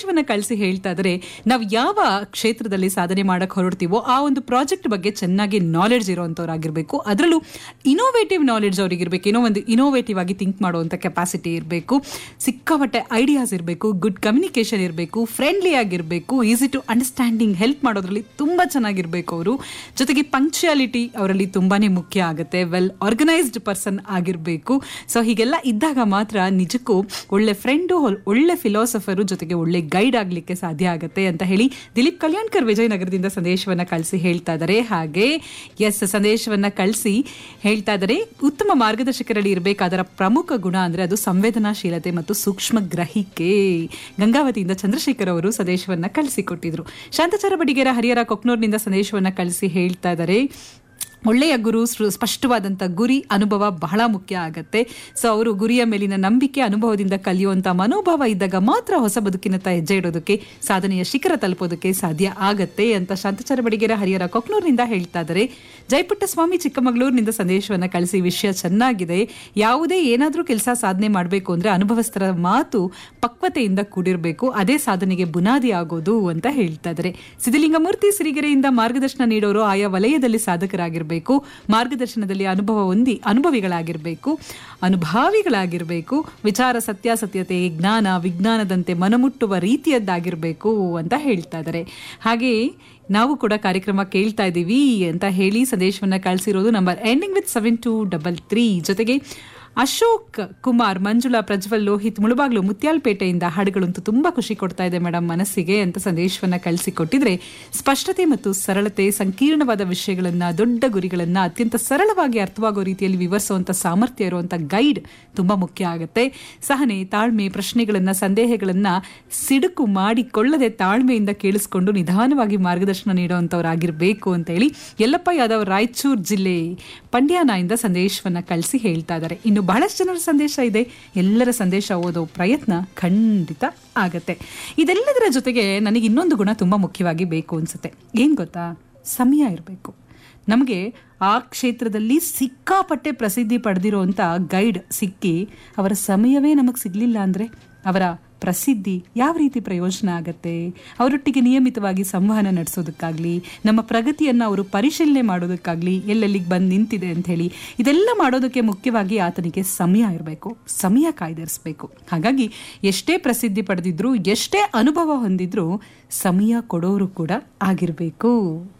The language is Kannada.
ಸಂದೇಶವನ್ನ ಕಳಿಸಿ ಹೇಳ್ತಾ ಇದ್ರೆ ನಾವು ಯಾವ ಕ್ಷೇತ್ರದಲ್ಲಿ ಸಾಧನೆ ಮಾಡಕ್ ಹೊರಡ್ತೀವೋ ಆ ಒಂದು ಪ್ರಾಜೆಕ್ಟ್ ಬಗ್ಗೆ ಚೆನ್ನಾಗಿ ನಾಲೆಡ್ಜ್ ಇರುವಂತವ್ರಾಗಿರ್ಬೇಕು ಅದರಲ್ಲೂ ಇನೋವೇಟಿವ್ ನಾಲೆಡ್ಜ್ ಅವ್ರಿಗಿರ್ಬೇಕು ಏನೋ ಒಂದು ಇನೋವೇಟಿವ್ ಆಗಿ ಥಿಂಕ್ ಮಾಡುವಂತ ಕೆಪಾಸಿಟಿ ಇರಬೇಕು ಸಿಕ್ಕಾಪಟ್ಟೆ ಐಡಿಯಾಸ್ ಇರಬೇಕು ಗುಡ್ ಕಮ್ಯುನಿಕೇಶನ್ ಇರಬೇಕು ಫ್ರೆಂಡ್ಲಿ ಆಗಿರಬೇಕು ಈಸಿ ಟು ಅಂಡರ್ಸ್ಟ್ಯಾಂಡಿಂಗ್ ಹೆಲ್ಪ್ ಮಾಡೋದ್ರಲ್ಲಿ ತುಂಬಾ ಚೆನ್ನಾಗಿರ್ಬೇಕು ಅವರು ಜೊತೆಗೆ ಪಂಕ್ಚುಯಾಲಿಟಿ ಅವರಲ್ಲಿ ತುಂಬಾನೇ ಮುಖ್ಯ ಆಗುತ್ತೆ ವೆಲ್ ಆರ್ಗನೈಸ್ಡ್ ಪರ್ಸನ್ ಆಗಿರಬೇಕು ಸೊ ಹೀಗೆಲ್ಲ ಇದ್ದಾಗ ಮಾತ್ರ ನಿಜಕ್ಕೂ ಒಳ್ಳೆ ಫ್ರೆಂಡು ಒಳ್ಳೆ ಫಿಲಾಸಫರು ಜೊತೆಗೆ ಒಳ್ಳೆ ಗೈಡ್ ಆಗ್ಲಿಕ್ಕೆ ಸಾಧ್ಯ ಆಗುತ್ತೆ ಅಂತ ಹೇಳಿ ದಿಲೀಪ್ ಕಲ್ಯಾಣ್ಕರ್ ವಿಜಯನಗರದಿಂದ ಸಂದೇಶವನ್ನ ಕಳಿಸಿ ಹೇಳ್ತಾ ಇದ್ದಾರೆ ಹಾಗೆ ಎಸ್ ಸಂದೇಶವನ್ನ ಕಳಿಸಿ ಹೇಳ್ತಾ ಇದ್ದಾರೆ ಉತ್ತಮ ಮಾರ್ಗದರ್ಶಕರಲ್ಲಿ ಇರಬೇಕಾದರ ಪ್ರಮುಖ ಗುಣ ಅಂದ್ರೆ ಅದು ಸಂವೇದನಾಶೀಲತೆ ಮತ್ತು ಸೂಕ್ಷ್ಮ ಗ್ರಹಿಕೆ ಗಂಗಾವತಿಯಿಂದ ಚಂದ್ರಶೇಖರ್ ಅವರು ಸಂದೇಶವನ್ನ ಕಳಿಸಿಕೊಟ್ಟಿದ್ರು ಶಾಂತಚಾರ ಬಡಿಗೇರ ಹರಿಹರ ಕೊಕ್ನೂರ್ನಿಂದ ಸಂದೇಶವನ್ನ ಕಳಿಸಿ ಹೇಳ್ತಾ ಇದ್ದಾರೆ ಒಳ್ಳೆಯ ಗುರು ಸೃ- ಸ್ಪಷ್ಟವಾದಂಥ ಗುರಿ ಅನುಭವ ಬಹಳ ಮುಖ್ಯ ಆಗತ್ತೆ ಸೊ ಅವರು ಗುರಿಯ ಮೇಲಿನ ನಂಬಿಕೆ ಅನುಭವದಿಂದ ಕಲಿಯುವಂಥ ಮನೋಭಾವ ಇದ್ದಾಗ ಮಾತ್ರ ಹೊಸ ಬದುಕಿನತ್ತ ಹೆಜ್ಜೆ ಇಡೋದಕ್ಕೆ ಸಾಧನೆಯ ಶಿಖರ ತಲುಪೋದಕ್ಕೆ ಸಾಧ್ಯ ಆಗತ್ತೆ ಅಂತ ಶಾಂತಚಾರ ಬಡಿಗೆರ ಹರಿಹರ ಕೊಕ್ನೂರಿನಿಂದ ಹೇಳ್ತಾ ಇದ್ದಾರೆ ಜಯಪುಟ್ಟ ಸ್ವಾಮಿ ಚಿಕ್ಕಮಗಳೂರಿನಿಂದ ಸಂದೇಶವನ್ನ ಕಳಿಸಿ ವಿಷಯ ಚೆನ್ನಾಗಿದೆ ಯಾವುದೇ ಏನಾದರೂ ಕೆಲಸ ಸಾಧನೆ ಮಾಡಬೇಕು ಅಂದ್ರೆ ಅನುಭವಸ್ಥರ ಮಾತು ಪಕ್ವತೆಯಿಂದ ಕೂಡಿರಬೇಕು ಅದೇ ಸಾಧನೆಗೆ ಬುನಾದಿ ಆಗೋದು ಅಂತ ಹೇಳ್ತಾ ಇದ್ದಾರೆ ಸಿದ್ಧಲಿಂಗಮೂರ್ತಿ ಸಿರಿಗೆರೆಯಿಂದ ಮಾರ್ಗದರ್ಶನ ನೀಡೋರು ಆಯಾ ವಲಯದಲ್ಲಿ ಸಾಧಕರಾಗಿರಬೇಕು ಮಾರ್ಗದರ್ಶನದಲ್ಲಿ ಅನುಭವ ಹೊಂದಿ ಅನುಭವಿಗಳಾಗಿರಬೇಕು ಅನುಭಾವಿಗಳಾಗಿರಬೇಕು ವಿಚಾರ ಸತ್ಯಾಸತ್ಯತೆ ಜ್ಞಾನ ವಿಜ್ಞಾನದಂತೆ ಮನಮುಟ್ಟುವ ರೀತಿಯದ್ದಾಗಿರಬೇಕು ಅಂತ ಹೇಳ್ತಾ ಇದ್ದಾರೆ ಹಾಗೆ ನಾವು ಕೂಡ ಕಾರ್ಯಕ್ರಮ ಕೇಳ್ತಾ ಇದ್ದೀವಿ ಅಂತ ಹೇಳಿ ಸಂದೇಶವನ್ನ ಕಳಿಸಿರೋದು number ending with seven two double three ಜೊತೆಗೆ ಅಶೋಕ್ ಕುಮಾರ್ ಮಂಜುಳಾ ಪ್ರಜ್ವಲ್ ಲೋಹಿತ್ ಮುಳುಬಾಗ್ಲು ಮುತ್ಯಾಲ್ಪೇಟೆಯಿಂದ ಹಾಡುಗಳಂತೂ ತುಂಬಾ ಖುಷಿ ಕೊಡ್ತಾ ಇದೆ ಮೇಡಮ್ ಮನಸ್ಸಿಗೆ ಅಂತ ಸಂದೇಶವನ್ನ ಕಳಿಸಿಕೊಟ್ಟಿದ್ರೆ ಸ್ಪಷ್ಟತೆ ಮತ್ತು ಸರಳತೆ ಸಂಕೀರ್ಣವಾದ ವಿಷಯಗಳನ್ನ ದೊಡ್ಡ ಗುರಿಗಳನ್ನ ಅತ್ಯಂತ ಸರಳವಾಗಿ ಅರ್ಥವಾಗೋ ರೀತಿಯಲ್ಲಿ ವಿವರಿಸುವಂತ ಸಾಮರ್ಥ್ಯ ಇರುವಂತ ಗೈಡ್ ತುಂಬಾ ಮುಖ್ಯ ಆಗುತ್ತೆ ಸಹನೆ ತಾಳ್ಮೆ ಪ್ರಶ್ನೆಗಳನ್ನ ಸಂದೇಹಗಳನ್ನ ಸಿಡುಕು ಮಾಡಿಕೊಳ್ಳದೆ ತಾಳ್ಮೆಯಿಂದ ಕೇಳಿಸ್ಕೊಂಡು ನಿಧಾನವಾಗಿ ಮಾರ್ಗದರ್ಶನ ನೀಡುವಂತವರಾಗಿರ್ಬೇಕು ಅಂತ ಹೇಳಿ ಯಲ್ಲಪ್ಪ ಯಾದವ್ ರಾಯಚೂರು ಜಿಲ್ಲೆ ಪಂಡ್ಯಾನಾಯಿಂದ ಸಂದೇಶವನ್ನ ಕಳಿಸಿ ಹೇಳ್ತಾ ಇದ್ದಾರೆ ಇನ್ನು ಬಹಳಷ್ಟು ಜನರ ಸಂದೇಶ ಇದೆ ಎಲ್ಲರ ಸಂದೇಶ ಓದೋ ಪ್ರಯತ್ನ ಖಂಡಿತ ಆಗತ್ತೆ ಇದೆಲ್ಲದರ ಜೊತೆಗೆ ನನಗೆ ಇನ್ನೊಂದು ಗುಣ ತುಂಬಾ ಮುಖ್ಯವಾಗಿ ಬೇಕು ಅನ್ಸುತ್ತೆ ಏನ್ ಗೊತ್ತಾ ಸಮಯ ಇರಬೇಕು ನಮಗೆ ಆ ಕ್ಷೇತ್ರದಲ್ಲಿ ಸಿಕ್ಕಾಪಟ್ಟೆ ಪ್ರಸಿದ್ಧಿ ಪಡೆದಿರುವಂಥ ಗೈಡ್ ಸಿಕ್ಕಿ ಅವರ ಸಮಯವೇ ನಮಗೆ ಸಿಗಲಿಲ್ಲ ಅಂದರೆ ಅವರ ಪ್ರಸಿದ್ಧಿ ಯಾವ ರೀತಿ ಪ್ರಯೋಜನ ಆಗತ್ತೆ ಅವರೊಟ್ಟಿಗೆ ನಿಯಮಿತವಾಗಿ ಸಂವಹನ ನಡೆಸೋದಕ್ಕಾಗ್ಲಿ ನಮ್ಮ ಪ್ರಗತಿಯನ್ನು ಅವರು ಪರಿಶೀಲನೆ ಮಾಡೋದಕ್ಕಾಗ್ಲಿ ಎಲ್ಲೆಲ್ಲಿಗೆ ಬಂದು ನಿಂತಿದೆ ಅಂತ ಹೇಳಿ ಇದೆಲ್ಲ ಮಾಡೋದಕ್ಕೆ ಮುಖ್ಯವಾಗಿ ಆತನಿಗೆ ಸಮಯ ಇರಬೇಕು ಸಮಯ ಕಾಯ್ದಿರಿಸಬೇಕು ಹಾಗಾಗಿ ಎಷ್ಟೇ ಪ್ರಸಿದ್ಧಿ ಪಡೆದಿದ್ರು ಎಷ್ಟೇ ಅನುಭವ ಹೊಂದಿದ್ರು ಸಮಯ ಕೊಡೋರು ಕೂಡ ಆಗಿರಬೇಕು